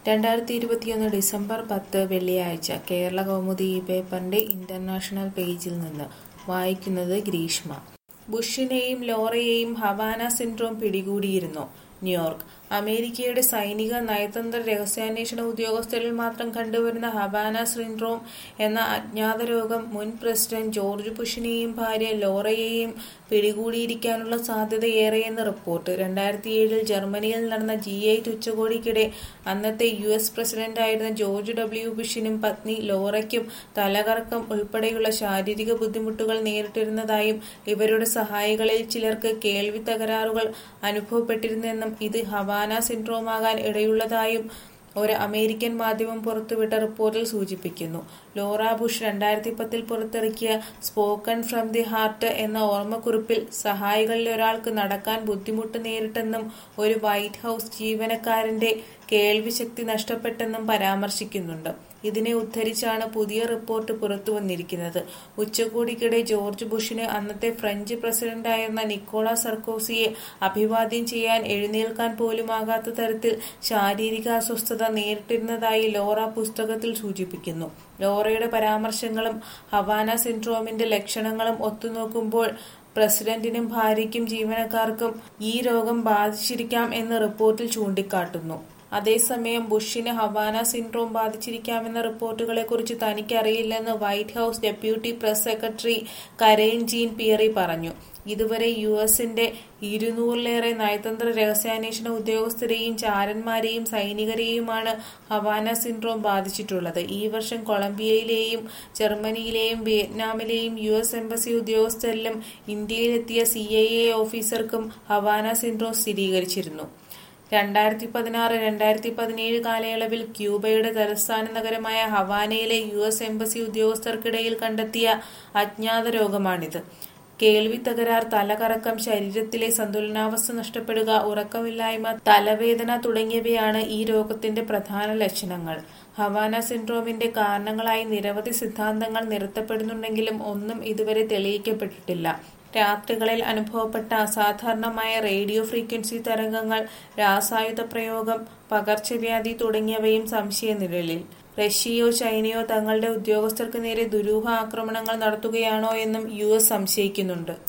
രണ്ടായിരത്തി ഇരുപത്തിയൊന്ന് ഡിസംബർ പത്ത് വെള്ളിയാഴ്ച കേരള കൗമുദി ഈ പേപ്പറിന്റെ ഇന്റർനാഷണൽ പേജിൽ നിന്ന് വായിക്കുന്നത് ഗ്രീഷ്മ ബുഷിനെയും ലോറയെയും ഹവാന സിൻഡ്രോം പിടികൂടിയിരുന്നു ന്യൂയോർക്ക് അമേരിക്കയുടെ സൈനിക നയതന്ത്ര രഹസ്യാന്വേഷണ ഉദ്യോഗസ്ഥരിൽ മാത്രം കണ്ടുവരുന്ന ഹവാന സിൻഡ്രോം എന്ന അജ്ഞാത രോഗം മുൻ പ്രസിഡന്റ് ജോർജ് ബുഷിനെയും ഭാര്യ ലോറയെയും പിടികൂടിയിരിക്കാനുള്ള സാധ്യത ഏറെയെന്ന് റിപ്പോർട്ട് രണ്ടായിരത്തി ഏഴിൽ ജർമ്മനിയിൽ നടന്ന ജി എയ്റ്റ് ഉച്ചകോടിക്കിടെ അന്നത്തെ യു എസ് പ്രസിഡന്റായിരുന്ന ജോർജ് ഡബ്ല്യു ബുഷിനും പത്നി ലോറയ്ക്കും തലകറക്കം ഉൾപ്പെടെയുള്ള ശാരീരിക ബുദ്ധിമുട്ടുകൾ നേരിട്ടിരുന്നതായും ഇവരുടെ സഹായികളിൽ ചിലർക്ക് കേൾവി തകരാറുകൾ അനുഭവപ്പെട്ടിരുന്നെന്നും ഇത് ഹവാന സിൻഡ്രോമാകാൻ ഇടയുള്ളതായും ഒരു അമേരിക്കൻ മാധ്യമം പുറത്തുവിട്ട റിപ്പോർട്ടിൽ സൂചിപ്പിക്കുന്നു ലോറ ബുഷ് രണ്ടായിരത്തി പത്തിൽ പുറത്തിറക്കിയ സ്പോക്കൺ ഫ്രം ദി ഹാർട്ട് എന്ന ഓർമ്മക്കുറിപ്പിൽ സഹായികളിൽ ഒരാൾക്ക് നടക്കാൻ ബുദ്ധിമുട്ട് നേരിട്ടെന്നും ഒരു വൈറ്റ് ഹൌസ് ജീവനക്കാരന്റെ കേൾവിശക്തി നഷ്ടപ്പെട്ടെന്നും പരാമർശിക്കുന്നുണ്ട് ഇതിനെ ഉദ്ധരിച്ചാണ് പുതിയ റിപ്പോർട്ട് പുറത്തുവന്നിരിക്കുന്നത് ഉച്ചകോടിക്കിടെ ജോർജ് ബുഷിന് അന്നത്തെ ഫ്രഞ്ച് പ്രസിഡന്റായിരുന്ന നിക്കോള സർക്കോസിയെ അഭിവാദ്യം ചെയ്യാൻ എഴുന്നേൽക്കാൻ പോലുമാകാത്ത തരത്തിൽ ശാരീരിക അസ്വസ്ഥത നേരിട്ടിരുന്നതായി ലോറ പുസ്തകത്തിൽ സൂചിപ്പിക്കുന്നു ലോറയുടെ പരാമർശങ്ങളും ഹവാന സിൻഡ്രോമിന്റെ ലക്ഷണങ്ങളും ഒത്തുനോക്കുമ്പോൾ പ്രസിഡന്റിനും ഭാര്യയ്ക്കും ജീവനക്കാർക്കും ഈ രോഗം ബാധിച്ചിരിക്കാം എന്ന് റിപ്പോർട്ടിൽ ചൂണ്ടിക്കാട്ടുന്നു അതേസമയം ബുഷിന് ഹവാന സിൻഡ്രോം ബാധിച്ചിരിക്കാമെന്ന റിപ്പോർട്ടുകളെക്കുറിച്ച് തനിക്കറിയില്ലെന്ന് White House deputy press secretary Karine Jean Pierre പറഞ്ഞു ഇതുവരെ യു എസിന്റെ ഇരുന്നൂറിലേറെ നയതന്ത്ര രഹസ്യാന്വേഷണ ഉദ്യോഗസ്ഥരെയും ചാരന്മാരെയും സൈനികരെയുമാണ് ഹവാന സിൻഡ്രോം ബാധിച്ചിട്ടുള്ളത് ഈ വർഷം കൊളംബിയയിലെയും ജർമ്മനിയിലെയും വിയറ്റ്നാമിലെയും യു എസ് എംബസി ഉദ്യോഗസ്ഥരിലും ഇന്ത്യയിലെത്തിയ സി ഐ എ ഓഫീസർക്കും ഹവാന സിൻഡ്രോം സ്ഥിരീകരിച്ചിരുന്നു രണ്ടായിരത്തി പതിനാറ് രണ്ടായിരത്തി പതിനേഴ് കാലയളവിൽ ക്യൂബയുടെ തലസ്ഥാന നഗരമായ ഹവാനയിലെ യു എസ് എംബസി ഉദ്യോഗസ്ഥർക്കിടയിൽ കണ്ടെത്തിയ അജ്ഞാത രോഗമാണിത് കേൾവി തകരാർ തലകറക്കം ശരീരത്തിലെ സന്തുലനാവസ്ഥ നഷ്ടപ്പെടുക ഉറക്കമില്ലായ്മ തലവേദന തുടങ്ങിയവയാണ് ഈ രോഗത്തിന്റെ പ്രധാന ലക്ഷണങ്ങൾ ഹവാന സിൻഡ്രോമിന്റെ കാരണങ്ങളായി നിരവധി സിദ്ധാന്തങ്ങൾ നിരത്തപ്പെടുന്നുണ്ടെങ്കിലും ഒന്നും ഇതുവരെ തെളിയിക്കപ്പെട്ടിട്ടില്ല രാത്രികളിൽ അനുഭവപ്പെട്ട അസാധാരണമായ റേഡിയോ ഫ്രീക്വൻസി തരംഗങ്ങൾ രാസായുധ പ്രയോഗം പകർച്ചവ്യാധി തുടങ്ങിയവയും സംശയനിഴലിൽ റഷ്യയോ ചൈനയോ തങ്ങളുടെ ഉദ്യോഗസ്ഥർക്ക് നേരെ ദുരൂഹ ആക്രമണങ്ങൾ നടത്തുകയാണോ എന്നും യു എസ് സംശയിക്കുന്നുണ്ട്